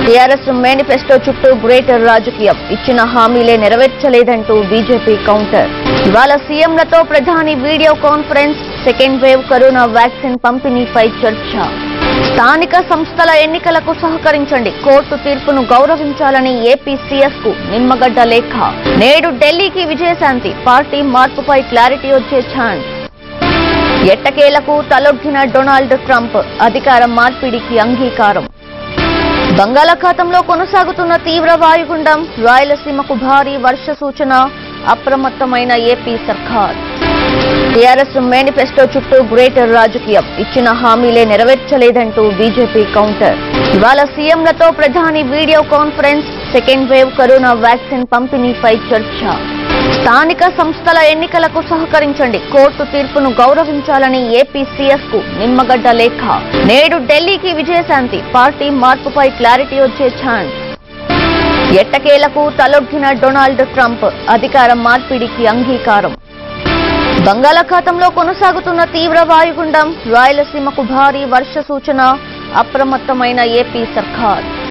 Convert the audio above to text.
TRS manifesto చుట్టూ greater రాజకీయం ఇచ్చిన హామీలే నెరవేర్చలేదంటూ బీజేపీ కౌంటర్ ఇవాళ సీఎంలతో ప్రధాని video conference second wave corona vaccine పంపిణీపై చర్చ స్థానిక సంస్థల ఎన్నికలకు సహకరించండి కోర్టు తీర్పును గౌరవించాలని ఏపీ సీఎస్ కు నిమ్మగడ్డ లేఖ నేడు ఢిల్లీకి విజయశాంతి పార్టీ మార్పుపై క్లారిటీ వచ్చే ఛాన్స్ ఎట్టకేలకు తలొగ్గిన డొనాల్డ్ ట్రంప్ అధికార మార్పిడికి అంగీకారం బంగాళాఖాతంలో కొనసాగుతున్న తీవ్ర వాయుగుండం రాయలసీమకు భారీ వర్ష సూచన అప్రమత్తమైన ఏపీ సర్కార్ టీఆర్ఎస్ మేనిఫెస్టో చుట్టూ గ్రేటర్ రాజకీయం ఇచ్చిన హామీలే నెరవేర్చలేదంటూ బీజేపీ కౌంటర్ ఇవాళ సీఎంలతో ప్రధాని video conference second wave corona vaccine పంపిణీపై చర్చ స్థానిక సంస్థల ఎన్నికలకు సహకరించండి కోర్టు తీర్పును గౌరవించాలని ఏపీ సీఎస్ కు నిమ్మగడ్డ లేఖ నేడు ఢిల్లీకి విజయశాంతి పార్టీ మార్పుపై క్లారిటీ వచ్చే ఛాన్స్ ఎట్టకేలకు తలొగ్గిన డొనాల్డ్ ట్రంప్ అధికార మార్పిడికి అంగీకారం బంగాళాఖాతంలో కొనసాగుతున్న తీవ్ర వాయుగుండం రాయలసీమకు భారీ వర్ష సూచన అప్రమత్తమైన ఏపీ సర్కార్